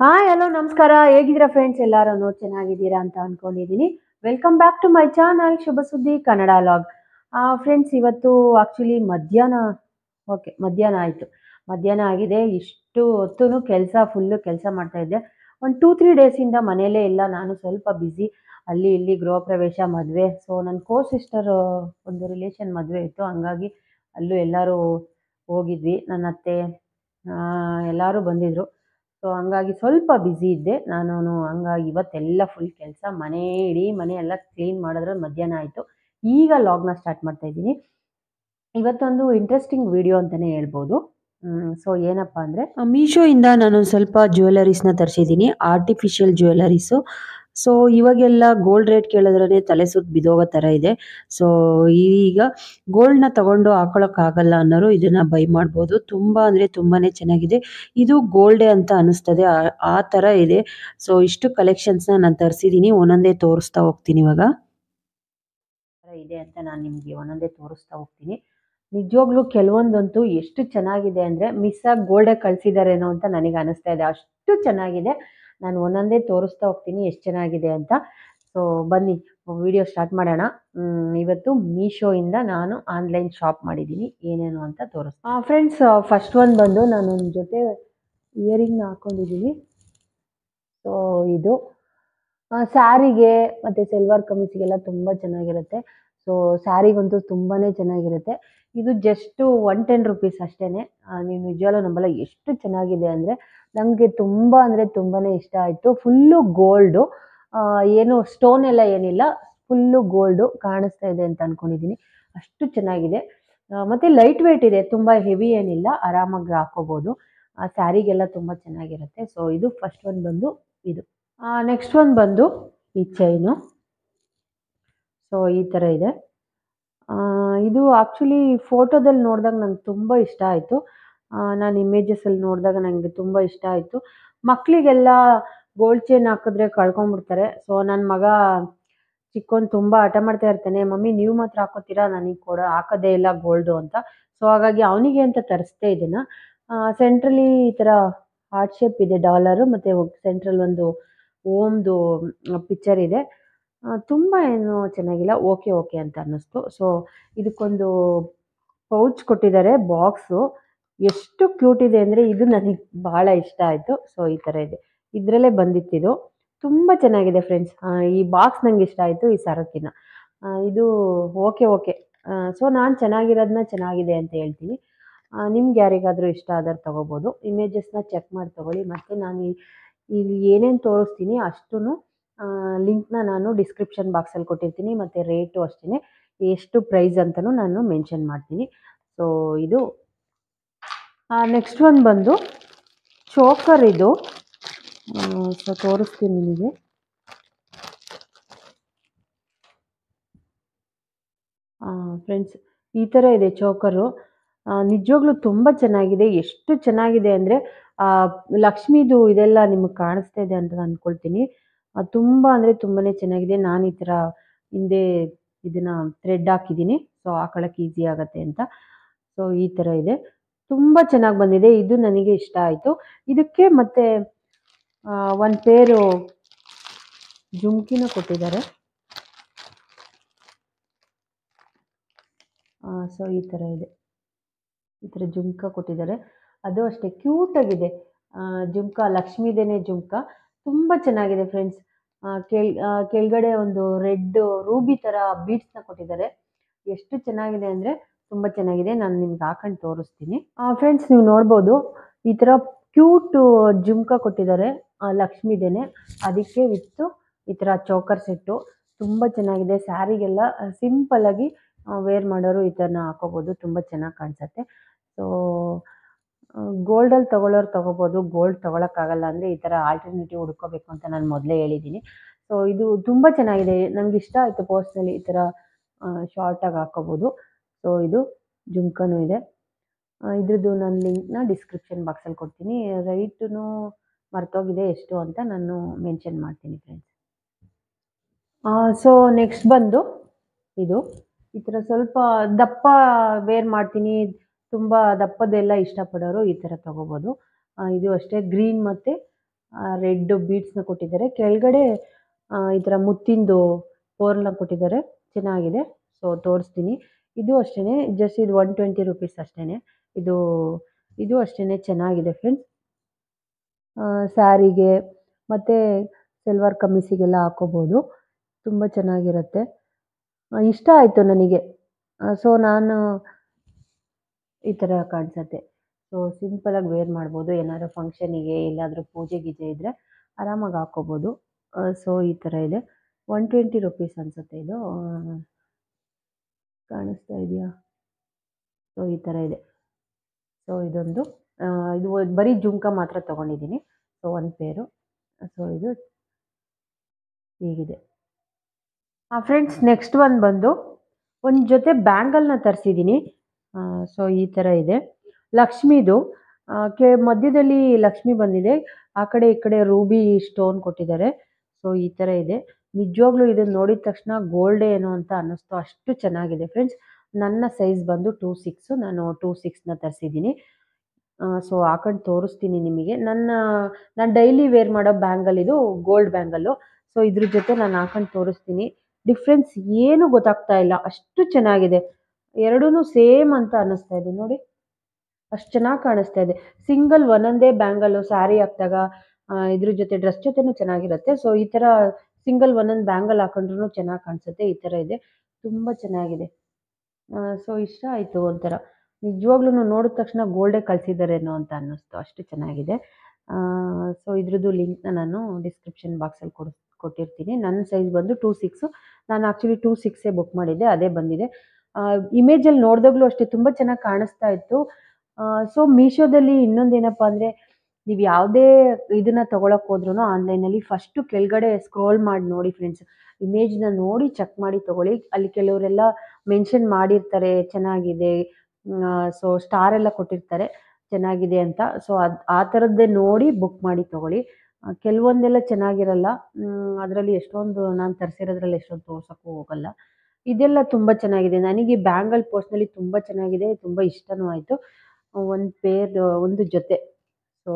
hi hello ನಮಸ್ಕಾರ ಹೇಗಿದ್ದೀರಾ friends ಎಲ್ಲರೂ ಚೆನ್ನಾಗಿದ್ದೀರಾ ಅಂತ ಅನ್ಕೊಂಡಿದ್ದೀನಿ welcome back to my channel ಶುಭ ಸುದ್ದಿ ಕನ್ನಡ ಲಾಗ್ ಫ್ರೆಂಡ್ಸ್ ಇವತ್ತು ಆ್ಯಕ್ಚುಲಿ ಮಧ್ಯಾಹ್ನ ಓಕೆ ಮಧ್ಯಾಹ್ನ ಆಯಿತು ಮಧ್ಯಾಹ್ನ ಆಗಿದೆ ಇಷ್ಟು ಹೊತ್ತು ಕೆಲಸ ಫುಲ್ಲು ಕೆಲಸ ಮಾಡ್ತಾ ಇದ್ದೆ ಒಂದು ಟೂ ತ್ರೀ ಡೇಸಿಂದ ಮನೇಲೇ ಇಲ್ಲ ನಾನು ಸ್ವಲ್ಪ ಬ್ಯುಸಿ ಅಲ್ಲಿ ಇಲ್ಲಿ ಗೃಹ ಪ್ರವೇಶ ಮದುವೆ ಸೊ ನನ್ನ ಕೋ ಸಿಸ್ಟರ್ ಒಂದು ರಿಲೇಷನ್ ಮದುವೆ ಇತ್ತು ಹಂಗಾಗಿ ಅಲ್ಲೂ ಎಲ್ಲರೂ ಹೋಗಿದ್ವಿ ನನ್ನ ಅತ್ತೆ ಎಲ್ಲರೂ ಬಂದಿದ್ದರು ಸೊ ಹಂಗಾಗಿ ಸ್ವಲ್ಪ ಬ್ಯುಸಿ ಇದ್ದೆ ನಾನು ಹಂಗಾಗಿ ಇವತ್ತೆಲ್ಲ ಫುಲ್ ಕೆಲಸ ಮನೆ ಇಡೀ ಮನೆ ಎಲ್ಲ ಕ್ಲೀನ್ ಮಾಡಿದ್ರೆ ಮಧ್ಯಾಹ್ನ ಆಯಿತು ಈಗ ಲಾಗ್ನ ಸ್ಟಾರ್ಟ್ ಮಾಡ್ತಾ ಇದ್ದೀನಿ ಇವತ್ತೊಂದು ಇಂಟ್ರೆಸ್ಟಿಂಗ್ ವಿಡಿಯೋ ಅಂತಲೇ ಹೇಳ್ಬೋದು ಸೊ ಏನಪ್ಪ ಅಂದರೆ ಮೀಶೋಯಿಂದ ನಾನು ಸ್ವಲ್ಪ ಜ್ಯುವೆಲರೀಸ್ನ ತರಿಸಿದ್ದೀನಿ ಆರ್ಟಿಫಿಷಿಯಲ್ ಜ್ಯುವೆಲರೀಸು ಸೊ ಇವಾಗೆಲ್ಲ ಗೋಲ್ಡ್ ರೇಟ್ ಕೇಳಿದ್ರೇ ತಲೆ ಸುತ್ತ ಬಿದ್ದೋಗೋ ಥರ ಇದೆ ಸೊ ಈಗ ಗೋಲ್ಡ್ನ ತಗೊಂಡು ಹಾಕೊಳ್ಳೋಕ್ಕಾಗಲ್ಲ ಅನ್ನೋರು ಇದನ್ನು ಬೈ ಮಾಡ್ಬೋದು ತುಂಬ ಅಂದರೆ ತುಂಬಾ ಚೆನ್ನಾಗಿದೆ ಇದು ಗೋಲ್ಡೇ ಅಂತ ಅನಿಸ್ತದೆ ಆ- ಆ ಥರ ಇದೆ ಸೊ ಇಷ್ಟು ಕಲೆಕ್ಷನ್ಸ್ನ ನಾನು ತರಿಸಿದ್ದೀನಿ ಒಂದೊಂದೇ ತೋರಿಸ್ತಾ ಹೋಗ್ತೀನಿ ಇವಾಗ ಥರ ಇದೆ ಅಂತ ನಾನು ನಿಮಗೆ ಒಂದೊಂದೇ ತೋರಿಸ್ತಾ ಹೋಗ್ತೀನಿ ನಿಜವಾಗ್ಲೂ ಕೆಲವೊಂದಂತೂ ಎಷ್ಟು ಚೆನ್ನಾಗಿದೆ ಅಂದರೆ ಮಿಸ್ ಆಗಿ ಗೋಲ್ಡೇ ಕಳಿಸಿದಾರೇನೋ ಅಂತ ನನಗೆ ಅನಿಸ್ತಾ ಇದೆ ಅಷ್ಟು ಚೆನ್ನಾಗಿದೆ ನಾನು ಒಂದೊಂದೇ ತೋರಿಸ್ತಾ ಹೋಗ್ತೀನಿ ಎಷ್ಟು ಚೆನ್ನಾಗಿದೆ ಅಂತ ಸೊ ಬನ್ನಿ ವಿಡಿಯೋ ಸ್ಟಾರ್ಟ್ ಮಾಡೋಣ ಮ್, ಇವತ್ತು ಮೀಶೋಯಿಂದ ನಾನು ಆನ್ಲೈನ್ ಶಾಪ್ ಮಾಡಿದ್ದೀನಿ ಏನೇನು ಅಂತ ತೋರಿಸ್ತೀನಿ ಫ್ರೆಂಡ್ಸ್ ಫಸ್ಟ್ ಒಂದು ಬಂದು ನಾನು ಒಂದು ಜೊತೆ ಇಯರಿಂಗ್ನ ಹಾಕ್ಕೊಂಡಿದ್ದೀನಿ ಸೊ ಇದು ಸ್ಯಾರಿಗೆ ಮತ್ತು ಸೆಲ್ವಾರ್ ಕಮೀಸಿಗೆಲ್ಲ ತುಂಬ ಚೆನ್ನಾಗಿರುತ್ತೆ ಸೊ ಸ್ಯಾರಿಗಂತೂ ತುಂಬಾ ಚೆನ್ನಾಗಿರುತ್ತೆ ಇದು ಜಸ್ಟು ಒನ್ ಟೆನ್ ರುಪೀಸ್ ಅಷ್ಟೇ ನೀವು ನಿಜವಾಗ್ಲೂ ನಂಬಲ್ಲ ಎಷ್ಟು ಚೆನ್ನಾಗಿದೆ ಅಂದರೆ ನನಗೆ ತುಂಬ ಅಂದರೆ ತುಂಬಾ ಇಷ್ಟ ಆಯಿತು ಫುಲ್ಲು ಗೋಲ್ಡು ಏನು ಸ್ಟೋನ್ ಎಲ್ಲ ಏನಿಲ್ಲ ಫುಲ್ಲು ಗೋಲ್ಡು ಕಾಣಿಸ್ತಾ ಇದೆ ಅಂತ ಅಂದ್ಕೊಂಡಿದ್ದೀನಿ ಅಷ್ಟು ಚೆನ್ನಾಗಿದೆ ಆ, ಮತ್ತೆ ಲೈಟ್ ವೆಯ್ಟ್ ಇದೆ ತುಂಬ ಹೆವಿ ಏನಿಲ್ಲ ಆರಾಮಾಗಿ ಹಾಕೋಬೋದು ಸ್ಯಾರಿಗೆಲ್ಲ ತುಂಬ ಚೆನ್ನಾಗಿರುತ್ತೆ ಸೊ ಇದು ಫಸ್ಟ್ ಒಂದು ಬಂದು ಇದು ನೆಕ್ಸ್ಟ್ ಒಂದು ಬಂದು ಈ ಚೈನು ಸೊ ಈ ಥರ ಇದೆ ಆ, ಇದು ಆ್ಯಕ್ಚುಲಿ ಫೋಟೋದಲ್ಲಿ ನೋಡಿದಾಗ ನಂಗೆ ತುಂಬ ಇಷ್ಟ ಆಯಿತು ನಾನು ಇಮೇಜಸಲ್ಲಿ ನೋಡಿದಾಗ ನನಗೆ ತುಂಬ ಇಷ್ಟ ಆಯಿತು ಮಕ್ಕಳಿಗೆಲ್ಲ ಗೋಲ್ಡ್ ಚೈನ್ ಹಾಕಿದ್ರೆ ಕಳ್ಕೊಂಬಿಡ್ತಾರೆ ಸೊ ನನ್ನ ಮಗ ಚಿಕ್ಕೋನ್ ತುಂಬ ಹಠ ಮಾಡ್ತಾ ಇರ್ತಾನೆ ಮಮ್ಮಿ ನೀವು ಮಾತ್ರ ಹಾಕೋತೀರಾ ನನಗೆ ಕೊಡ ಹಾಕೋದೇ ಇಲ್ಲ ಗೋಲ್ಡು ಅಂತ ಸೊ ಹಾಗಾಗಿ ಅವನಿಗೆ ಅಂತ ತರಿಸ್ದೆ ಇದನ್ನು ಸೆಂಟ್ರಲಿ ಈ ಥರ ಹಾರ್ಟ್ ಶೇಪ್ ಇದೆ ಡಾಲರು ಮತ್ತು ಸೆಂಟ್ರಲ್ ಒಂದು ಓಮ್ದು ಪಿಕ್ಚರ್ ಇದೆ ಆ, ತುಂಬ ಏನು ಚೆನ್ನಾಗಿಲ್ಲ ಓಕೆ ಓಕೆ ಅಂತ ಅನ್ನಿಸ್ತು ಸೊ ಇದಕ್ಕೊಂದು ಪೌಚ್ ಕೊಟ್ಟಿದ್ದಾರೆ ಬಾಕ್ಸು ಎಷ್ಟು ಕ್ಯೂಟ್ ಇದೆ ಅಂದರೆ ಇದು ನನಗೆ ಭಾಳ ಇಷ್ಟ ಆಯಿತು ಸೊ ಈ ಥರ ಇದೆ ಇದರಲ್ಲೇ ಬಂದಿತ್ತಿದು ತುಂಬ ಚೆನ್ನಾಗಿದೆ ಫ್ರೆಂಡ್ಸ್ ಈ ಬಾಕ್ಸ್ ನಂಗೆ ಇಷ್ಟ ಆಯಿತು ಈ ಸರಕಿನ ಆ, ಇದು ಓಕೆ ಓಕೆ ಸೊ ನಾನು ಚೆನ್ನಾಗಿರೋದನ್ನ ಚೆನ್ನಾಗಿದೆ ಅಂತ ಹೇಳ್ತೀನಿ ನಿಮ್ಗೆ ಯಾರಿಗಾದರೂ ಇಷ್ಟ ಆದ್ರೆ ತೊಗೋಬೋದು ಇಮೇಜಸ್ನ ಚೆಕ್ ಮಾಡಿ ತೊಗೊಳ್ಳಿ ಮತ್ತು ನಾನು ಈ- ಇಲ್ಲಿ ಏನೇನು ತೋರಿಸ್ತೀನಿ ಅಷ್ಟೂ ಲಿಂಕ್ನ ನಾನು ಡಿಸ್ಕ್ರಿಪ್ಷನ್ ಬಾಕ್ಸಲ್ಲಿ ಕೊಟ್ಟಿರ್ತೀನಿ ಮತ್ತು ರೇಟು ಅಷ್ಟೇ ಎಷ್ಟು ಪ್ರೈಸ್ ಅಂತಲೂ ನಾನು ಮೆನ್ಷನ್ ಮಾಡ್ತೀನಿ ಸೊ ಇದು ನೆಕ್ಸ್ಟ್ ಒಂದು ಬಂದು ಚೋಕರ್ ಇದು ಸೊ ತೋರಿಸ್ತೀನಿ ನಿಮಗೆ ಫ್ರೆಂಡ್ಸ್ ಈ ಥರ ಇದೆ ಚೋಕರು ನಿಜವಾಗ್ಲೂ ತುಂಬ ಚೆನ್ನಾಗಿದೆ ಎಷ್ಟು ಚೆನ್ನಾಗಿದೆ ಅಂದರೆ ಲಕ್ಷ್ಮೀದು ಇದೆಲ್ಲ ನಿಮಗೆ ಕಾಣಿಸ್ತಾ ಇದೆ ಅಂತ ಅಂದ್ಕೊಳ್ತೀನಿ ಆ, ತುಂಬ ಅಂದರೆ ತುಂಬಾ ಚೆನ್ನಾಗಿದೆ ನಾನು ಈ ಥರ ಹಿಂದೆ ಇದನ್ನು ಥ್ರೆಡ್ ಹಾಕಿದ್ದೀನಿ ಸೊ ಹಾಕೊಳ್ಳೋಕೆ ಈಸಿ ಆಗುತ್ತೆ ಅಂತ ಸೊ ಈ ಥರ ಇದೆ ತುಂಬ ಚೆನ್ನಾಗಿ ಬಂದಿದೆ ಇದು ನನಗೆ ಇಷ್ಟ ಆಯಿತು ಇದಕ್ಕೆ ಮತ್ತೆ ಒಂದು ಪೇರು ಜುಮ್ಕಿನ ಕೊಟ್ಟಿದ್ದಾರೆ ಸೊ ಈ ಥರ ಇದೆ ಈ ಥರ ಜುಮ್ಕ ಕೊಟ್ಟಿದ್ದಾರೆ ಅದು ಅಷ್ಟೇ ಕ್ಯೂಟಾಗಿದೆ ಜುಮ್ಕ ಲಕ್ಷ್ಮೀದೇನೆ ಜುಮ್ಕ ತುಂಬ ಚೆನ್ನಾಗಿದೆ ಫ್ರೆಂಡ್ಸ್ ಕೆಳ್ ಆ, ಕೆಳಗಡೆ ಒಂದು ರೆಡ್ ರೂಬಿ ಥರ ಬೀಡ್ಸ್ನ ಕೊಟ್ಟಿದ್ದಾರೆ ಎಷ್ಟು ಚೆನ್ನಾಗಿದೆ ಅಂದರೆ ತುಂಬ ಚೆನ್ನಾಗಿದೆ ನಾನು ನಿಮ್ಗೆ ಹಾಕೊಂಡು ತೋರಿಸ್ತೀನಿ ಫ್ರೆಂಡ್ಸ್ ನೀವು ನೋಡ್ಬೋದು ಈ ಥರ ಕ್ಯೂಟ್ ಜುಮ್ಕ ಕೊಟ್ಟಿದ್ದಾರೆ ಆ, ಲಕ್ಷ್ಮೀದೇನೆ ಅದಕ್ಕೆ ವಿತ್ತು ಈ ಥರ ಚೌಕರ್ ಸೆಟ್ಟು ತುಂಬ ಚೆನ್ನಾಗಿದೆ ಸ್ಯಾರಿಗೆಲ್ಲ ಸಿಂಪಲ್ಲಾಗಿ ವೇರ್ ಮಾಡೋರು ಈ ಥರನ ಹಾಕೋಬೋದು ತುಂಬ ಚೆನ್ನಾಗಿ ಕಾಣಿಸುತ್ತೆ ಸೊ ಗೋಲ್ಡಲ್ಲಿ ತೊಗೊಳ್ಳೋರು ತೊಗೋಬೋದು ಗೋಲ್ಡ್ ತೊಗೊಳಕ್ಕಾಗಲ್ಲ ಅಂದರೆ ಈ ಥರ ಆಲ್ಟರ್ನೇಟಿವ್ ಹುಡ್ಕೋಬೇಕು ಅಂತ ನಾನು ಮೊದಲೇ ಹೇಳಿದ್ದೀನಿ ಸೊ ಇದು ತುಂಬ ಚೆನ್ನಾಗಿದೆ ನನಗೆ ಇಷ್ಟ ಆಯಿತು ಪರ್ಸ್ನಲಿ ಈ ಥರ ಶಾರ್ಟಾಗಿ ಹಾಕೋಬೋದು ಸೊ ಇದು ಜುಮ್ಕನೂ ಇದೆ ಆ, ಇದ್ರದ್ದು ನಾನು ಲಿಂಕ್ನ ಡಿಸ್ಕ್ರಿಪ್ಷನ್ ಬಾಕ್ಸಲ್ಲಿ ಕೊಡ್ತೀನಿ ರೈಟೂ ಮರ್ತೋಗಿದೆ ಎಷ್ಟು ಅಂತ ನಾನು ಮೆನ್ಷನ್ ಮಾಡ್ತೀನಿ ಫ್ರೆಂಡ್ಸ್ ಸೊ ನೆಕ್ಸ್ಟ್ ಬಂದು ಇದು ಈ ಥರ ಸ್ವಲ್ಪ ದಪ್ಪ ವೇರ್ ಮಾಡ್ತೀನಿ ತುಂಬ ದಪ್ಪದೆಲ್ಲ ಇಷ್ಟಪಡೋರು ಈ ಥರ ತೊಗೋಬೋದು ಆ, ಇದು ಅಷ್ಟೇ ಗ್ರೀನ್ ಮತ್ತು ರೆಡ್ ಬೀಡ್ಸ್ನ ಕೊಟ್ಟಿದ್ದಾರೆ ಕೆಳಗಡೆ ಆ, ಈ ಥರ ಮುತ್ತಿಂದು ಪೋರ್ಲ್ನ ಕೊಟ್ಟಿದ್ದಾರೆ ಚೆನ್ನಾಗಿದೆ ಸೊ ತೋರಿಸ್ತೀನಿ ಇದು ಅಷ್ಟೇ ಜಸ್ಟ್ ಇದು ಒನ್ ಟ್ವೆಂಟಿ ರುಪೀಸ್ ಅಷ್ಟೇ ಇದು ಇದು ಅಷ್ಟೇ ಚೆನ್ನಾಗಿದೆ ಫ್ರೆಂಡ್ಸ್ ಸ್ಯಾರಿಗೆ ಮತ್ತು ಸಲ್ವಾರ್ ಕಮೀಸಿಗೆಲ್ಲ ಹಾಕೋಬೋದು ತುಂಬ ಚೆನ್ನಾಗಿರುತ್ತೆ ಆ, ಇಷ್ಟ ಆಯಿತು ನನಗೆ ಸೊ ನಾನು ಈ ಥರ ಕಾಣಿಸುತ್ತೆ ಸೊ ಸಿಂಪಲಾಗಿ ವೇರ್ ಮಾಡ್ಬೋದು ಏನಾದ್ರು ಫಂಕ್ಷನಿಗೆ ಎಲ್ಲಾದರೂ ಪೂಜೆ ಗೀಜೆ ಇದ್ದರೆ ಆರಾಮಾಗಿ ಹಾಕ್ಕೋಬೋದು ಸೊ ಈ ಥರ ಇದೆ ಒನ್ ಟ್ವೆಂಟಿ ರುಪೀಸ್ ಅನಿಸುತ್ತೆ ಇದು ಆ, ಕಾಣಿಸ್ತಾ ಇದೆಯಾ ಸೊ ಈ ಥರ ಇದೆ ಸೊ ಇದೊಂದು ಆ, ಇದು ಒಂದ್- ಬರೀ ಜುಮ್ಕ ಮಾತ್ರ ತೊಗೊಂಡಿದ್ದೀನಿ ಸೊ ಒಂದು ಪೇರು ಸೊ ಇದು ಹೀಗಿದೆ ಹಾಂ ಫ್ರೆಂಡ್ಸ್ ನೆಕ್ಸ್ಟ್ ಒಂದು ಬಂದು ಒಂದು ಜೊತೆ ಬ್ಯಾಂಗಲ್ನ ತರಿಸಿದ್ದೀನಿ ಸೊ ಈ ಥರ ಇದೆ ಲಕ್ಷ್ಮಿದು ಆ, ಕೆ ಮಧ್ಯದಲ್ಲಿ ಲಕ್ಷ್ಮಿ ಬಂದಿದೆ ಆ ಕಡೆ ಈ ಕಡೆ ರೂಬಿ ಸ್ಟೋನ್ ಕೊಟ್ಟಿದ್ದಾರೆ ಸೊ ಈ ಥರ ಇದೆ ನಿಜವಾಗ್ಲೂ ಇದನ್ನ ನೋಡಿದ ತಕ್ಷಣ ಗೋಲ್ಡ್ ಏನು ಅಂತ ಅನ್ನಿಸ್ತು ಅಷ್ಟು ಚೆನ್ನಾಗಿದೆ ಫ್ರೆಂಡ್ಸ್ ನನ್ನ ಸೈಜ್ ಬಂದು ಟೂ ಸಿಕ್ಸು ನಾನು ಟೂ ಸಿಕ್ಸ್ನ ತರಿಸಿದ್ದೀನಿ ಸೊ ಹಾಕೊಂಡು ತೋರಿಸ್ತೀನಿ ನಿಮಗೆ ನನ್ನ ನಾನು ಡೈಲಿ ವೇರ್ ಮಾಡೋ ಬ್ಯಾಂಗಲ್ ಇದು ಗೋಲ್ಡ್ ಬ್ಯಾಂಗಲ್ಲು ಸೊ ಇದ್ರ ಜೊತೆ ನಾನು ಹಾಕೊಂಡು ತೋರಿಸ್ತೀನಿ ಡಿಫ್ರೆನ್ಸ್ ಏನು ಗೊತ್ತಾಗ್ತಾ ಇಲ್ಲ ಅಷ್ಟು ಚೆನ್ನಾಗಿದೆ ಎರಡೂ ಸೇಮ್ ಅಂತ ಅನ್ನಿಸ್ತಾ ಇದೆ ನೋಡಿ ಅಷ್ಟು ಚೆನ್ನಾಗಿ ಕಾಣಿಸ್ತಾ ಇದೆ ಸಿಂಗಲ್ ಒಂದೊಂದೇ ಬ್ಯಾಂಗಲ್ಲು ಸ್ಯಾರಿ ಹಾಕಿದಾಗ ಇದ್ರ ಜೊತೆ ಡ್ರೆಸ್ ಜೊತೆನೂ ಚೆನ್ನಾಗಿರುತ್ತೆ ಸೊ ಈ ಥರ ಸಿಂಗಲ್ ಒಂದೊಂದು ಬ್ಯಾಂಗಲ್ ಹಾಕೊಂಡ್ರು ಚೆನ್ನಾಗಿ ಕಾಣಿಸುತ್ತೆ ಈ ಥರ ಇದೆ ತುಂಬ ಚೆನ್ನಾಗಿದೆ ಸೊ ಇಷ್ಟ ಆಯಿತು ಒಂಥರ ನಿಜವಾಗ್ಲೂ ನೋಡಿದ ತಕ್ಷಣ ಗೋಲ್ಡೇ ಕಳಿಸಿದ್ದಾರೇನೋ ಅಂತ ಅನ್ನಿಸ್ತು ಅಷ್ಟು ಚೆನ್ನಾಗಿದೆ ಸೊ ಇದ್ರದ್ದು ಲಿಂಕ್ನ ನಾನು ಡಿಸ್ಕ್ರಿಪ್ಷನ್ ಬಾಕ್ಸಲ್ಲಿ ಕೊಡ್ ಕೊಟ್ಟಿರ್ತೀನಿ ನನ್ನ ಸೈಜ್ ಬಂದು ಟೂ ಸಿಕ್ಸು ನಾನು ಆ್ಯಕ್ಚುಲಿ ಟೂ ಸಿಕ್ಸೇ ಬುಕ್ ಮಾಡಿದ್ದೆ ಅದೇ ಬಂದಿದೆ ಇಮೇಜಲ್ಲಿ ನೋಡಿದಾಗಲೂ ಅಷ್ಟೇ ತುಂಬ ಚೆನ್ನಾಗಿ ಕಾಣಿಸ್ತಾ ಇತ್ತು ಸೊ ಮೀಶೋದಲ್ಲಿ ಇನ್ನೊಂದೇನಪ್ಪ ಅಂದರೆ ನೀವು ಯಾವುದೇ ಇದನ್ನ ತೊಗೊಳಕ್ಕೆ ಹೋದ್ರೂ ಆನ್ಲೈನಲ್ಲಿ ಫಸ್ಟು ಕೆಳಗಡೆ ಸ್ಕ್ರೋಲ್ ಮಾಡಿ ನೋಡಿ ಫ್ರೆಂಡ್ಸ್ ಇಮೇಜ್ನ ನೋಡಿ ಚೆಕ್ ಮಾಡಿ ತೊಗೊಳ್ಳಿ ಅಲ್ಲಿ ಕೆಲವರೆಲ್ಲ ಮೆನ್ಷನ್ ಮಾಡಿರ್ತಾರೆ ಚೆನ್ನಾಗಿದೆ ಸೊ ಸ್ಟಾರ್ ಎಲ್ಲ ಕೊಟ್ಟಿರ್ತಾರೆ ಚೆನ್ನಾಗಿದೆ ಅಂತ ಸೊ ಅದು ಆ ಥರದ್ದೇ ನೋಡಿ ಬುಕ್ ಮಾಡಿ ತೊಗೊಳ್ಳಿ ಆ, ಕೆಲವೊಂದೆಲ್ಲ ಚೆನ್ನಾಗಿರಲ್ಲ ಅದರಲ್ಲಿ ಎಷ್ಟೊಂದು ನಾನು ತರಿಸಿರೋದ್ರಲ್ಲಿ ಎಷ್ಟೊಂದು ತೋರ್ಸೋಕ್ಕೂ ಹೋಗಲ್ಲ ಇದೆಲ್ಲ ತುಂಬ ಚೆನ್ನಾಗಿದೆ ನನಗೆ ಬ್ಯಾಂಗಲ್ ಪರ್ಸ್ನಲಿ ತುಂಬ ಚೆನ್ನಾಗಿದೆ ತುಂಬ ಇಷ್ಟನೂ ಆಯಿತು ಒಂದು ಪೇರ್ ಒಂದು ಜೊತೆ ಸೊ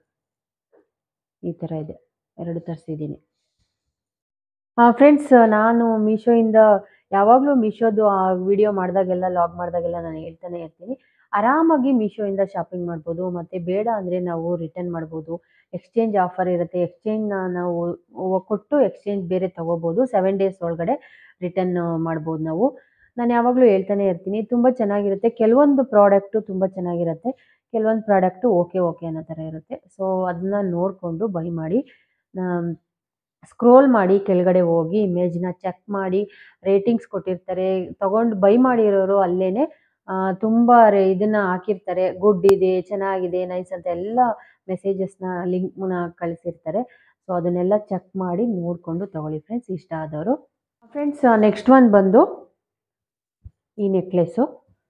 ಈ ಥರ ಇದೆ ಎರಡು ತರಿಸಿದ್ದೀನಿ ಫ್ರೆಂಡ್ಸ್ ನಾನು ಮೀಶೋಯಿಂದ ಯಾವಾಗಲೂ ಮೀಶೋದು ವಿಡಿಯೋ ಮಾಡಿದಾಗೆಲ್ಲ ಲಾಗ್ ಮಾಡಿದಾಗೆಲ್ಲ ನಾನು ಹೇಳ್ತಾನೆ ಇರ್ತೀನಿ ಆರಾಮಾಗಿ ಮೀಶೋಯಿಂದ ಶಾಪಿಂಗ್ ಮಾಡ್ಬೋದು ಮತ್ತು ಬೇಡ ಅಂದರೆ ನಾವು ರಿಟರ್ನ್ ಮಾಡ್ಬೋದು ಎಕ್ಸ್ಚೇಂಜ್ ಆಫರ್ ಇರುತ್ತೆ ಎಕ್ಸ್ಚೇಂಜ್ನ ನಾವು ಒ- ಕೊಟ್ಟು ಎಕ್ಸ್ಚೇಂಜ್ ಬೇರೆ ತೊಗೋಬೋದು ಸೆವೆನ್ ಡೇಸ್ ಒಳಗಡೆ ರಿಟರ್ನ್ ಮಾಡ್ಬೋದು ನಾವು ನಾನು ಯಾವಾಗಲೂ ಹೇಳ್ತಾನೆ ಇರ್ತೀನಿ ತುಂಬ ಚೆನ್ನಾಗಿರುತ್ತೆ ಕೆಲವೊಂದು ಪ್ರಾಡಕ್ಟು ತುಂಬ ಚೆನ್ನಾಗಿರುತ್ತೆ ಕೆಲವೊಂದು ಪ್ರಾಡಕ್ಟು ಓಕೆ ಓಕೆ ಅನ್ನೋ ಥರ ಇರುತ್ತೆ ಸೊ ಅದನ್ನ ನೋಡಿಕೊಂಡು ಬೈ ಮಾಡಿ ಸ್ಕ್ರೋಲ್ ಮಾಡಿ ಕೆಳಗಡೆ ಹೋಗಿ ಇಮೇಜ್ನ ಚೆಕ್ ಮಾಡಿ ರೇಟಿಂಗ್ಸ್ ಕೊಟ್ಟಿರ್ತಾರೆ ತಗೊಂಡು ಬೈ ಮಾಡಿರೋರು ಅಲ್ಲೇ ತುಂಬ ರೇ ಇದನ್ನು ಹಾಕಿರ್ತಾರೆ ಗುಡ್ ಇದೆ ಚೆನ್ನಾಗಿದೆ ನೈಸ್ ಅಂತ ಎಲ್ಲ ಮೆಸೇಜಸ್ನ ಲಿಂಕ್ನ ಕಳಿಸಿರ್ತಾರೆ ಸೊ ಅದನ್ನೆಲ್ಲ ಚೆಕ್ ಮಾಡಿ ನೋಡಿಕೊಂಡು ತಗೊಳ್ಳಿ ಫ್ರೆಂಡ್ಸ್ ಇಷ್ಟ ಆದವರು ಫ್ರೆಂಡ್ಸ್ ನೆಕ್ಸ್ಟ್ ಒನ್ ಬಂದು ಈ ನೆಕ್ಲೆಸ್ಸು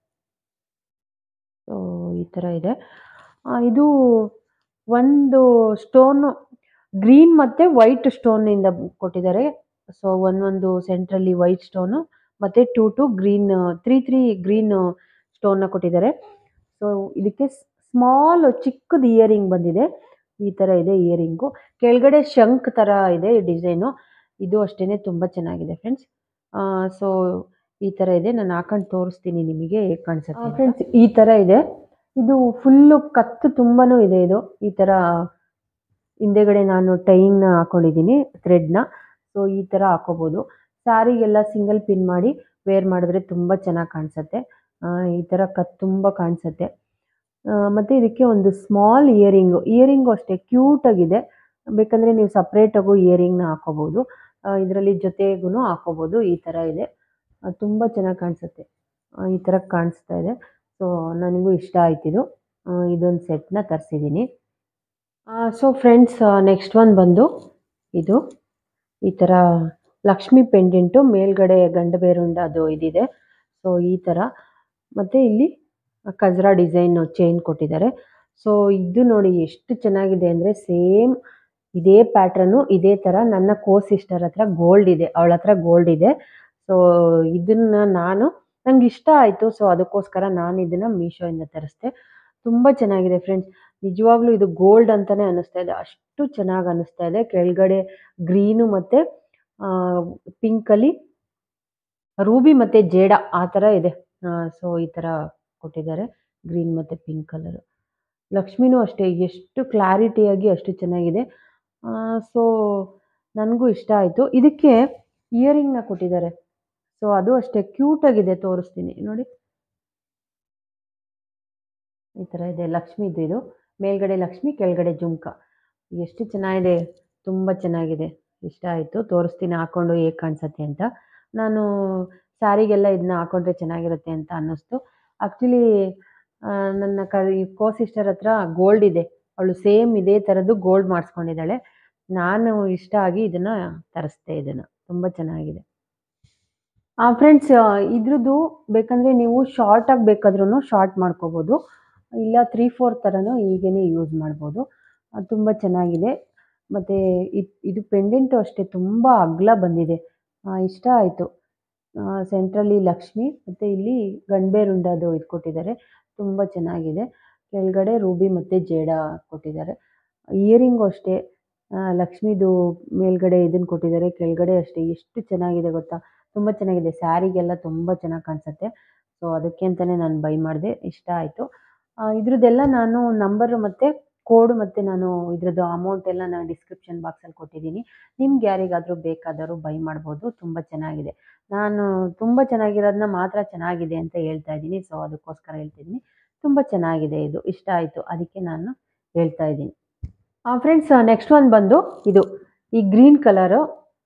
ಸೊ ಈ ಥರ ಇದೆ ಆ, ಇದು ಒಂದು ಸ್ಟೋನು ಗ್ರೀನ್ ಮತ್ತು ವೈಟ್ ಸ್ಟೋನಿಂದ ಕೊಟ್ಟಿದ್ದಾರೆ ಸೊ ಒಂದೊಂದು ಸೆಂಟ್ರಲ್ಲಿ ವೈಟ್ ಸ್ಟೋನು ಮತ್ತು two two green three three green ಸ್ಟೋನ್ನ ಕೊಟ್ಟಿದ್ದಾರೆ ಸೊ ಇದಕ್ಕೆ ಸ್ಮಾಲ್ ಚಿಕ್ಕದು ಇಯರಿಂಗ್ ಬಂದಿದೆ ಈ ಥರ ಇದೆ ಇಯರಿಂಗು ಕೆಳಗಡೆ ಶಂಕ್ ಥರ ಇದೆ ಡಿಸೈನು ಇದು ಅಷ್ಟೇ ತುಂಬ ಚೆನ್ನಾಗಿದೆ ಫ್ರೆಂಡ್ಸ್ ಸೊ ಈ ಥರ ಇದೆ ನಾನು ಹಾಕೊಂಡು ತೋರಿಸ್ತೀನಿ ನಿಮಗೆ ಹೇಗೆ ಕಾಣಿಸುತ್ತೆ ಫ್ರೆಂಡ್ಸ್ ಈ ಥರ ಇದೆ ಇದು ಫುಲ್ಲು ಕತ್ತು ತುಂಬಾನು ಇದೆ ಇದು ಈ ಥರ ಹಿಂದೆಗಡೆ ನಾನು ಟೈಂಗ್ನ ಹಾಕೊಂಡಿದ್ದೀನಿ ಥ್ರೆಡ್ನ ಸೊ ಈ ಥರ ಹಾಕೋಬೋದು ಸ್ಯಾರಿಗೆಲ್ಲ ಸಿಂಗಲ್ ಪಿನ್ ಮಾಡಿ ವೇರ್ ಮಾಡಿದ್ರೆ ತುಂಬ ಚೆನ್ನಾಗಿ ಕಾಣಿಸುತ್ತೆ ಆ, ಈ ಥರ ಕತ್ ತುಂಬ ಕಾಣಿಸುತ್ತೆ ಮತ್ತು ಇದಕ್ಕೆ ಒಂದು ಸ್ಮಾಲ್ ಇಯರಿಂಗು ಇಯರಿಂಗು ಅಷ್ಟೇ ಕ್ಯೂಟಾಗಿದೆ ಬೇಕಂದರೆ ನೀವು ಸಪ್ರೇಟಾಗೂ ಇಯರಿಂಗ್ನ ಹಾಕೋಬೋದು ಇದರಲ್ಲಿ ಜೊತೆಗೂ ಹಾಕೋಬೋದು ಈ ಥರ ಇದೆ ತುಂಬ ಚೆನ್ನಾಗಿ ಕಾಣಿಸುತ್ತೆ ಆ, ಈ ಥರ ಕಾಣಿಸ್ತಾ ಇದೆ ಸೊ ನನಗೂ ಇಷ್ಟ ಆಯ್ತಿದು ಇದೊಂದು ಸೆಟ್ನ ತರಿಸಿದ್ದೀನಿ ಸೊ ಫ್ರೆಂಡ್ಸ್ ನೆಕ್ಸ್ಟ್ ಒನ್ ಬಂದು ಇದು ಈ ಥರ ಲಕ್ಷ್ಮಿ ಪೆಂಡೆಂಟು ಮೇಲ್ಗಡೆ ಗಂಡ ಬೇರುಂಡ ಅದು ಇದಿದೆ ಸೊ ಈ ಥರ ಮತ್ತು ಇಲ್ಲಿ ಕಜ್ರಾ ಡಿಸೈನ್ ಚೈನ್ ಕೊಟ್ಟಿದ್ದಾರೆ ಸೊ ಇದು ನೋಡಿ ಎಷ್ಟು ಚೆನ್ನಾಗಿದೆ ಅಂದರೆ ಸೇಮ್ ಇದೇ ಪ್ಯಾಟ್ರನ್ನು ಇದೇ ಥರ ನನ್ನ ಕೋ ಸಿಸ್ಟರ್ ಹತ್ರ ಗೋಲ್ಡ್ ಇದೆ ಅವಳ ಹತ್ರ ಗೋಲ್ಡ್ ಇದೆ ಸೊ ಇದನ್ನು ನಾನು ನಂಗೆ ಇಷ್ಟ ಆಯಿತು ಸೊ ಅದಕ್ಕೋಸ್ಕರ ನಾನು ಇದನ್ನು ಮೀಶೋಯಿಂದ ತರಿಸ್ದೆ ತುಂಬ ಚೆನ್ನಾಗಿದೆ ಫ್ರೆಂಡ್ಸ್ ನಿಜವಾಗ್ಲೂ ಇದು ಗೋಲ್ಡ್ ಅಂತಾನೆ ಅನ್ನಿಸ್ತಾ ಇದೆ ಅಷ್ಟು ಚೆನ್ನಾಗಿ ಅನ್ನಿಸ್ತಾ ಇದೆ ಕೆಳಗಡೆ ಗ್ರೀನು ಮತ್ತು ಪಿಂಕಲ್ಲಿ ರೂಬಿ ಮತ್ತು ಜೇಡ ಆ ಥರ ಇದೆ ಸೊ ಈ ಥರ ಕೊಟ್ಟಿದ್ದಾರೆ ಗ್ರೀನ್ ಮತ್ತು ಪಿಂಕ್ ಕಲರು ಲಕ್ಷ್ಮಿನೂ ಅಷ್ಟೇ ಎಷ್ಟು ಕ್ಲಾರಿಟಿಯಾಗಿ ಅಷ್ಟು ಚೆನ್ನಾಗಿದೆ ಸೊ ನನಗೂ ಇಷ್ಟ ಆಯಿತು ಇದಕ್ಕೆ ಇಯರಿಂಗ್ನ ಕೊಟ್ಟಿದ್ದಾರೆ ಸೊ ಅದು ಅಷ್ಟೇ ಕ್ಯೂಟಾಗಿದೆ ತೋರಿಸ್ತೀನಿ ನೋಡಿ ಈ ಥರ ಇದೆ ಲಕ್ಷ್ಮಿದು ಇದು ಮೇಲ್ಗಡೆ ಲಕ್ಷ್ಮಿ ಕೆಳಗಡೆ ಜುಮ್ಕ ಎಷ್ಟು ಚೆನ್ನಾಗಿದೆ ತುಂಬ ಚೆನ್ನಾಗಿದೆ ಇಷ್ಟ ಆಯಿತು ತೋರಿಸ್ತೀನಿ ಹಾಕ್ಕೊಂಡು ಹೇಗೆ ಕಾಣಿಸತ್ತೆ ಅಂತ ನಾನು ಸ್ಯಾರಿಗೆಲ್ಲ ಇದನ್ನ ಹಾಕೊಂಡ್ರೆ ಚೆನ್ನಾಗಿರುತ್ತೆ ಅಂತ ಅನ್ನಿಸ್ತು ಆ್ಯಕ್ಚುಲಿ ನನ್ನ ಕ ಕೋ ಸಿಸ್ಟರ್ ಹತ್ರ ಗೋಲ್ಡ್ ಇದೆ ಅವಳು ಸೇಮ್ ಇದೇ ಥರದ್ದು ಗೋಲ್ಡ್ ಮಾಡಿಸ್ಕೊಂಡಿದ್ದಾಳೆ ನಾನು ಇಷ್ಟ ಆಗಿ ಇದನ್ನು ತರಿಸ್ದೆ ಇದನ್ನು ತುಂಬ ಚೆನ್ನಾಗಿದೆ ಫ್ರೆಂಡ್ಸ್ ಇದ್ರದ್ದು ಬೇಕಂದರೆ ನೀವು ಶಾರ್ಟಾಗಿ ಬೇಕಾದ್ರೂ ಶಾರ್ಟ್ ಮಾಡ್ಕೋಬೋದು ಇಲ್ಲ ತ್ರೀ ಫೋರ್ ಥರನೂ ಹೀಗೇ ಯೂಸ್ ಮಾಡ್ಬೋದು ತುಂಬ ಚೆನ್ನಾಗಿದೆ ಮತ್ತು ಇದು ಪೆಂಡೆಂಟು ಅಷ್ಟೇ ತುಂಬ ಅಗಲ ಬಂದಿದೆ ಇಷ್ಟ ಆಯಿತು ಸೆಂಟ್ರಲ್ಲಿ ಲಕ್ಷ್ಮಿ ಮತ್ತು ಇಲ್ಲಿ ಗಂಡ್ಬೇರುಂಡದು ಇದು ಕೊಟ್ಟಿದ್ದಾರೆ ತುಂಬ ಚೆನ್ನಾಗಿದೆ ಕೆಳಗಡೆ ರೂಬಿ ಮತ್ತು ಜೇಡ ಕೊಟ್ಟಿದ್ದಾರೆ ಇಯರಿಂಗು ಅಷ್ಟೇ ಲಕ್ಷ್ಮಿದು ಮೇಲ್ಗಡೆ ಇದನ್ನು ಕೊಟ್ಟಿದ್ದಾರೆ ಕೆಳಗಡೆ ಅಷ್ಟೇ ಎಷ್ಟು ಚೆನ್ನಾಗಿದೆ ಗೊತ್ತಾ ತುಂಬ ಚೆನ್ನಾಗಿದೆ ಸ್ಯಾರಿಗೆಲ್ಲ ತುಂಬ ಚೆನ್ನಾಗಿ ಕಾಣಿಸುತ್ತೆ ಸೊ ಅದಕ್ಕೆ ಅಂತಲೇ ನಾನು ಬೈ ಮಾಡಿದೆ ಇಷ್ಟ ಆಯಿತು ಇದ್ರದ್ದೆಲ್ಲ ನಾನು ನಂಬರು ಮತ್ತು ಕೋಡ್ ಮತ್ತು ನಾನು ಇದ್ರದ್ದು ಅಮೌಂಟ್ ಎಲ್ಲ ನಾನು ಡಿಸ್ಕ್ರಿಪ್ಷನ್ ಬಾಕ್ಸಲ್ಲಿ ಕೊಟ್ಟಿದ್ದೀನಿ ನಿಮ್ಗೆ ಯಾರಿಗಾದರೂ ಬೇಕಾದರೂ ಬೈ ಮಾಡ್ಬೋದು ತುಂಬ ಚೆನ್ನಾಗಿದೆ ನಾನು ತುಂಬ ಚೆನ್ನಾಗಿರೋದನ್ನ ಮಾತ್ರ ಚೆನ್ನಾಗಿದೆ ಅಂತ ಹೇಳ್ತಾ ಇದ್ದೀನಿ ಸೊ ಅದಕ್ಕೋಸ್ಕರ ಹೇಳ್ತಿದ್ದೀನಿ ತುಂಬ ಚೆನ್ನಾಗಿದೆ ಇದು ಇಷ್ಟ ಆಯಿತು ಅದಕ್ಕೆ ನಾನು ಹೇಳ್ತಾ ಇದ್ದೀನಿ ಫ್ರೆಂಡ್ಸ್ ನೆಕ್ಸ್ಟ್ ಒಂದು ಬಂದು ಇದು ಈ ಗ್ರೀನ್ ಕಲರು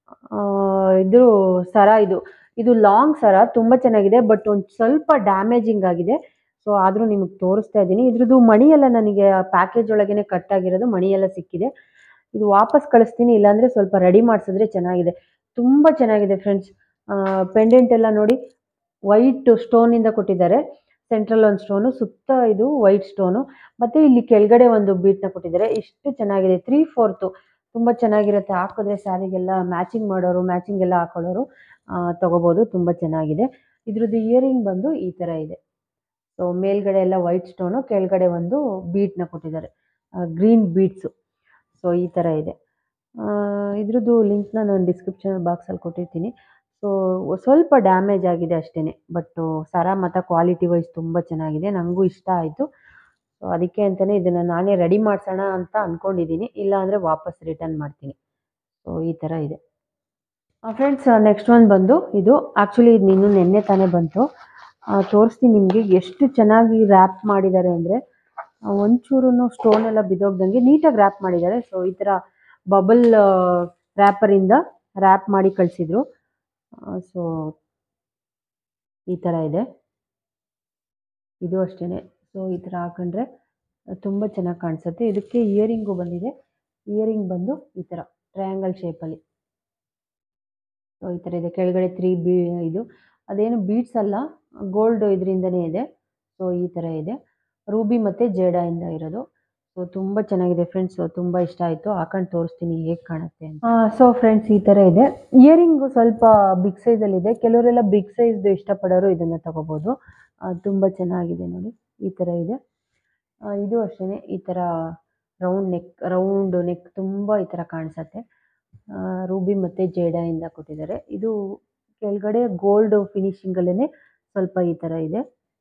ಇದು ಸರ ಇದು ಇದು ಲಾಂಗ್ ಸರ ತುಂಬ ಚೆನ್ನಾಗಿದೆ ಬಟ್ ಒಂದು ಸ್ವಲ್ಪ ಡ್ಯಾಮೇಜಿಂಗ್ ಆಗಿದೆ ಸೊ ಆದರೂ ನಿಮಗೆ ತೋರಿಸ್ತಾ ಇದ್ದೀನಿ ಇದ್ರದ್ದು ಮಣಿ ಎಲ್ಲ ನನಗೆ ಪ್ಯಾಕೇಜ್ ಒಳಗೇ ಕಟ್ ಆಗಿರೋದು ಮಣಿ ಎಲ್ಲ ಸಿಕ್ಕಿದೆ ಇದು ವಾಪಸ್ ಕಳಿಸ್ತೀನಿ ಇಲ್ಲಾಂದರೆ ಸ್ವಲ್ಪ ರೆಡಿ ಮಾಡಿಸಿದ್ರೆ ಚೆನ್ನಾಗಿದೆ ತುಂಬ ಚೆನ್ನಾಗಿದೆ ಫ್ರೆಂಡ್ಸ್ ಪೆಂಡೆಂಟ್ ಎಲ್ಲ ನೋಡಿ ವೈಟ್ ಸ್ಟೋನಿಂದ ಕೊಟ್ಟಿದ್ದಾರೆ ಸೆಂಟ್ರಲ್ ಒಂದು ಸ್ಟೋನು ಸುತ್ತ ಇದು ವೈಟ್ ಸ್ಟೋನು ಮತ್ತು ಇಲ್ಲಿ ಕೆಳಗಡೆ ಒಂದು ಬೀಟ್ನ ಕೊಟ್ಟಿದ್ದಾರೆ ಇಷ್ಟು ಚೆನ್ನಾಗಿದೆ ತ್ರೀ ಫೋರ್ತು ತುಂಬ ಚೆನ್ನಾಗಿರುತ್ತೆ ಹಾಕಿದ್ರೆ ಸ್ಯಾರಿಗೆಲ್ಲ ಮ್ಯಾಚಿಂಗ್ ಮಾಡೋರು ಮ್ಯಾಚಿಂಗ್ ಎಲ್ಲ ಹಾಕೊಳ್ಳೋರು ತೊಗೋಬೋದು ತುಂಬ ಚೆನ್ನಾಗಿದೆ ಇದ್ರದ್ದು ಇಯರಿಂಗ್ ಬಂದು ಈ ಥರ ಇದೆ ಸೊ ಮೇಲ್ಗಡೆ ಎಲ್ಲ ವೈಟ್ ಸ್ಟೋನು ಕೆಳಗಡೆ ಒಂದು ಬೀಟ್ನ ಕೊಟ್ಟಿದ್ದಾರೆ ಗ್ರೀನ್ ಬೀಟ್ಸು ಸೊ ಈ ಥರ ಇದೆ ಇದ್ರದ್ದು ಲಿಂಕ್ನ ನಾನು ಡಿಸ್ಕ್ರಿಪ್ಷನ್ ಬಾಕ್ಸಲ್ಲಿ ಕೊಟ್ಟಿರ್ತೀನಿ ಸೊ ಸ್ವಲ್ಪ ಡ್ಯಾಮೇಜ್ ಆಗಿದೆ ಅಷ್ಟೇ ಬಟ್ಟು ಸರ ಮತ್ತು ಕ್ವಾಲಿಟಿ ವೈಸ್ ತುಂಬ ಚೆನ್ನಾಗಿದೆ ನನಗೂ ಇಷ್ಟ ಆಯಿತು ಸೊ ಅದಕ್ಕೆ ಅಂತಲೇ ಇದನ್ನು ನಾನೇ ರೆಡಿ ಮಾಡಿಸೋಣ ಅಂತ ಅಂದ್ಕೊಂಡಿದ್ದೀನಿ ಇಲ್ಲಾಂದರೆ ವಾಪಸ್ ರಿಟರ್ನ್ ಮಾಡ್ತೀನಿ ಸೊ ಈ ಥರ ಇದೆ ಫ್ರೆಂಡ್ಸ್ ನೆಕ್ಸ್ಟ್ ಒಂದು ಬಂದು ಇದು ಆ್ಯಕ್ಚುಲಿ ಇದು ಇನ್ನೂ ನೆನ್ನೆ ತಾನೇ ಬಂತು ತೋರಿಸ್ತೀನಿ ನಿಮಗೆ ಎಷ್ಟು ಚೆನ್ನಾಗಿ ರ್ಯಾಪ್ ಮಾಡಿದ್ದಾರೆ ಅಂದರೆ ಒಂಚೂರು ಸ್ಟೋನ್ ಎಲ್ಲ ಬಿದ್ದೋಗ್ದಂಗೆ ನೀಟಾಗಿ ರ್ಯಾಪ್ ಮಾಡಿದ್ದಾರೆ ಸೊ ಈ ಥರ ಬಬಲ್ ರ್ಯಾಪರಿಂದ ರ್ಯಾಪ್ ಮಾಡಿ ಕಳಿಸಿದ್ರು ಸೊ ಈ ಥರ ಇದೆ ಇದು ಅಷ್ಟೇ ಸೊ ಈ ಥರ ಹಾಕೊಂಡ್ರೆ ತುಂಬ ಚೆನ್ನಾಗಿ ಕಾಣಿಸುತ್ತೆ ಇದಕ್ಕೆ ಇಯರಿಂಗು ಬಂದಿದೆ ಇಯರಿಂಗ್ ಬಂದು ಈ ಥರ ಟ್ರಯಾಂಗಲ್ ಶೇಪಲ್ಲಿ ಸೊ ಈ ಥರ ಇದೆ ಕೆಳಗಡೆ ತ್ರೀ ಬೀ ಇದು ಅದೇನು ಬೀಡ್ಸ್ ಅಲ್ಲ ಗೋಲ್ಡ್ ಇದರಿಂದನೇ ಇದೆ ಸೊ ಈ ಥರ ಇದೆ ರೂಬಿ ಮತ್ತು ಜೇಡಾಯಿಂದ ಇರೋದು ಸೊ ತುಂಬ ಚೆನ್ನಾಗಿದೆ ಫ್ರೆಂಡ್ಸ್ ತುಂಬ ಇಷ್ಟ ಆಯಿತು ಹಾಕೊಂಡು ತೋರಿಸ್ತೀನಿ ಹೇಗೆ ಕಾಣುತ್ತೆ ಅಂತ ಸೊ ಫ್ರೆಂಡ್ಸ್ ಈ ಥರ ಇದೆ ಇಯರಿಂಗು ಸ್ವಲ್ಪ ಬಿಗ್ ಸೈಜಲ್ಲಿದೆ ಕೆಲವರೆಲ್ಲ ಬಿಗ್ ಸೈಜ್ದು ಇಷ್ಟಪಡೋರು ಇದನ್ನು ತಗೋಬೋದು ತುಂಬ ಚೆನ್ನಾಗಿದೆ ನೋಡಿ ಈ ಥರ ಇದೆ ಇದು ಅಷ್ಟೇ ಈ ಥರ ರೌಂಡ್ ನೆಕ್ ರೌಂಡ್ ನೆಕ್ ತುಂಬ ಈ ಥರ ಕಾಣಿಸತ್ತೆ ರೂಬಿ ಮತ್ತು ಜೇಡಾಯಿಂದ ಕೊಟ್ಟಿದ್ದಾರೆ ಇದು ಕೆಳಗಡೆ ಗೋಲ್ಡ್ ಫಿನಿಶಿಂಗಲ್ಲೇ ಸ್ವಲ್ಪ ಈ ಥರ ಇದೆ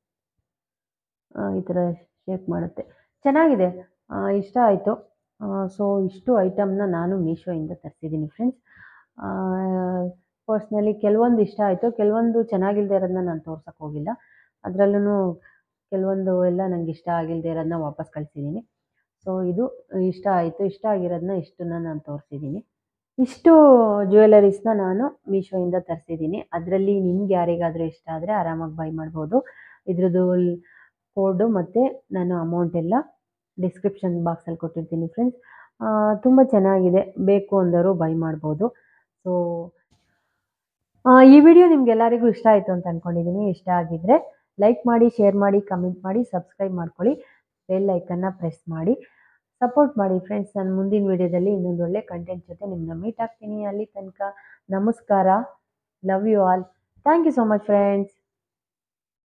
ಈ ಥರ ಶೇಪ್ ಮಾಡುತ್ತೆ ಚೆನ್ನಾಗಿದೆ ಇಷ್ಟ ಆಯಿತು ಸೊ ಇಷ್ಟು ಐಟಮ್ನ ನಾನು ಮೀಶೋಯಿಂದ ತರಿಸಿದ್ದೀನಿ ಫ್ರೆಂಡ್ಸ್ ಪರ್ಸ್ನಲಿ ಕೆಲವೊಂದು ಇಷ್ಟ ಆಯಿತು ಕೆಲವೊಂದು ಚೆನ್ನಾಗಿಲ್ಲದೆ ಇರೋದನ್ನ ನಾನು ತೋರ್ಸೋಕ್ಕೆ ಹೋಗಿಲ್ಲ ಅದರಲ್ಲೂ ಕೆಲವೊಂದು ಎಲ್ಲ ನನಗೆ ಇಷ್ಟ ಆಗಿಲ್ಲದೆ ಇರೋದನ್ನ ವಾಪಸ್ ಕಳಿಸಿದ್ದೀನಿ ಸೊ ಇದು ಇಷ್ಟ ಆಯಿತು ಇಷ್ಟ ಆಗಿರೋದನ್ನ ಇಷ್ಟನ್ನ ನಾನು ತೋರಿಸಿದ್ದೀನಿ ಇಷ್ಟು ಜ್ಯುವೆಲರೀಸ್ನ ನಾನು ಮೀಶೋಯಿಂದ ತರಿಸಿದ್ದೀನಿ ಅದರಲ್ಲಿ ನಿಮ್ಗೆ ಯಾರಿಗಾದರೂ ಇಷ್ಟ ಆದರೆ ಆರಾಮಾಗಿ ಬೈ ಮಾಡ್ಬೋದು ಇದ್ರದ್ದು ಕೋಡು ಮತ್ತು ನಾನು ಅಮೌಂಟ್ ಎಲ್ಲ ಡಿಸ್ಕ್ರಿಪ್ಷನ್ ಬಾಕ್ಸಲ್ಲಿ ಕೊಟ್ಟಿರ್ತೀನಿ ಫ್ರೆಂಡ್ಸ್ ತುಂಬ ಚೆನ್ನಾಗಿದೆ ಬೇಕು ಅಂದವರು ಬೈ ಮಾಡ್ಬೋದು ಸೊ ಈ ವಿಡಿಯೋ ನಿಮ್ಗೆಲ್ಲರಿಗೂ ಇಷ್ಟ ಆಯಿತು ಅಂತ ಅಂದ್ಕೊಂಡಿದ್ದೀನಿ ಇಷ್ಟ ಆಗಿದ್ದರೆ ಲೈಕ್ ಮಾಡಿ ಶೇರ್ ಮಾಡಿ ಕಮೆಂಟ್ ಮಾಡಿ ಸಬ್ಸ್ಕ್ರೈಬ್ ಮಾಡ್ಕೊಳ್ಳಿ ಬೆಲ್ ಐಕನ್ನ ಪ್ರೆಸ್ ಮಾಡಿ ಸಪೋರ್ಟ್ ಮಾಡಿ ಫ್ರೆಂಡ್ಸ್ ನಾನು ಮುಂದಿನ ವಿಡಿಯೋದಲ್ಲಿ ಇನ್ನೊಂದು ಒಳ್ಳೆ ಕಂಟೆಂಟ್ ಜೊತೆ ನಿಮ್ಮನ್ನ ಮೀಟ್ ಆಗ್ತೀನಿ ಅಲ್ಲಿ ತನಕ ನಮಸ್ಕಾರ love you all thank you so much friends